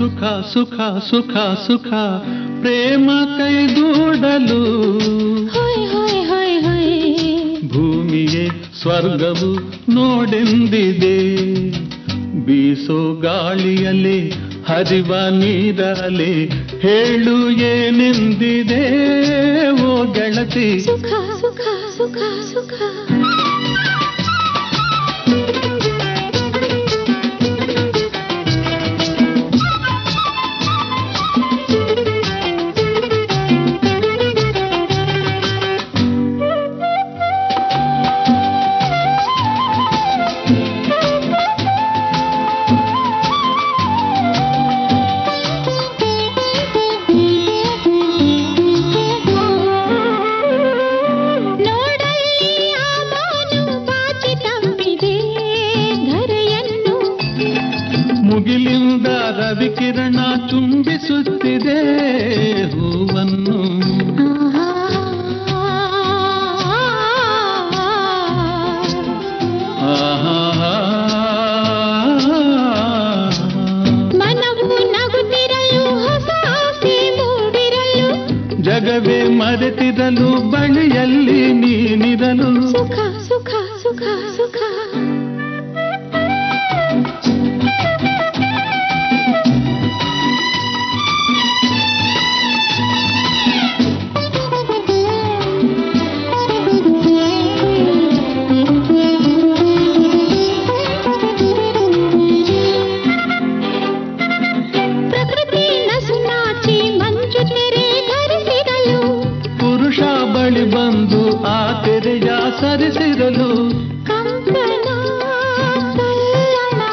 ಸುಖ ಸುಖ ಸುಖ ಸುಖ ಪ್ರೇಮ ಕೈಗೂಡಲು ಹೊಯ್ ಹೊಯ್ ಹೊಯ್ ಹೊಯ್ ಭೂಮಿಯೇ ಸ್ವರ್ಗವು ನೋಡೆಂದಿದೆ ಬೀಸೋ ಗಾಳಿಯಲೆ ಹರಿವ ನೀರಲೆ ಹೇಳು ಏನೆಂದಿದೆ ಓ ಗೆಳತಿ ಸುಖ ಸುಖ ಸುಖ ಸುಖ ನೋಡಲ್ಲಿ ಆ ಮಾನು ಬಾಚಿ ತಪ್ಪಿದೆ ಧರೆಯನ್ನು ಮುಗಿಲಿಂದ ರವಿಕಿರಣ ಚುಂಬಿಸುತ್ತಿದೆ ಹೂವನ್ನು ಆಹಾ ಮನವು ನಗುತ್ತಿರಲು ಹೊಸ ಆಸೆ ಮೂಡಿರಲು ಜಗವೇ ಮರೆತಿರಲು ಬಳಿಯಲ್ಲಿ ನೀನಿರಲು ಸುಖ ಸುಖ ಸುಖ ಸುಖ ಪ್ರಕೃತಿ ನಸು ನಾಚಿ ಮಂಜು ತೆರೆ ಧರಿಸಿರಲು ಪುರುಷ ಬಳಿ ಬಂದು ಆ ತೆರೆಯ ಸರಿಸಿರಲು ಕಂಪನ ತಲ್ಲಣ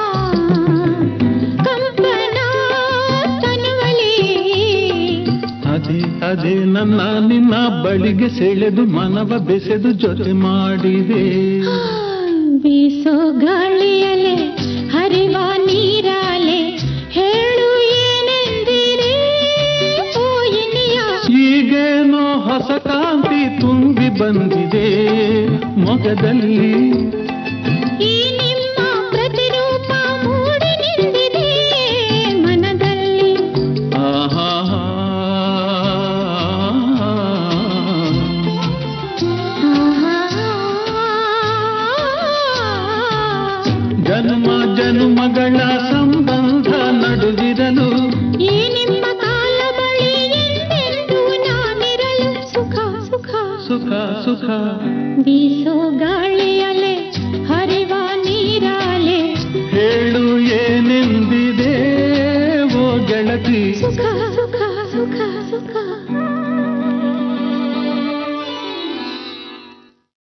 ಕಂಪನ ತನುವಲಿ ಅದೇ ಅದೇ ನನ್ನ ನಿನ್ನ ಬಳಿಗೆ ಸೆಳೆದು ಮನವ ಬೆಸೆದು ಜೊತೆ ಮಾಡಿದೆ ಬೀಸೋ ಗಾಳಿಯಲೆ ಹರಿವ ನೀರಾಲೆ ಹೇಳು ಏನೆಂದಿರೆ ಓ ಎನಿಯ ಈಗೇನೋ ಹೊಸ ಕಾಂತಿ ತುಂಬಿ ಬಂದಿದೆ ಮೊಗದಲ್ಲಿ ಈ ನಿಮ್ಮ ಪ್ರತಿರೂಪ ಮೂಡಿ ನಿಂತಿದೆ ಮನದಲ್ಲಿ ಆಹಾ ಜನ್ಮ ಜನ್ಮಗಳ ಸಂಬಂಧ ನಡುವಿರಲು ಈ ನಿಮ್ಮ ಕಾಲ ಬಳಿ ಎಂದೆಂದೂ ನಾನಿರಲು ಸುಖ ಸುಖ ಸುಖ ಸುಖ ಬೀಸೋ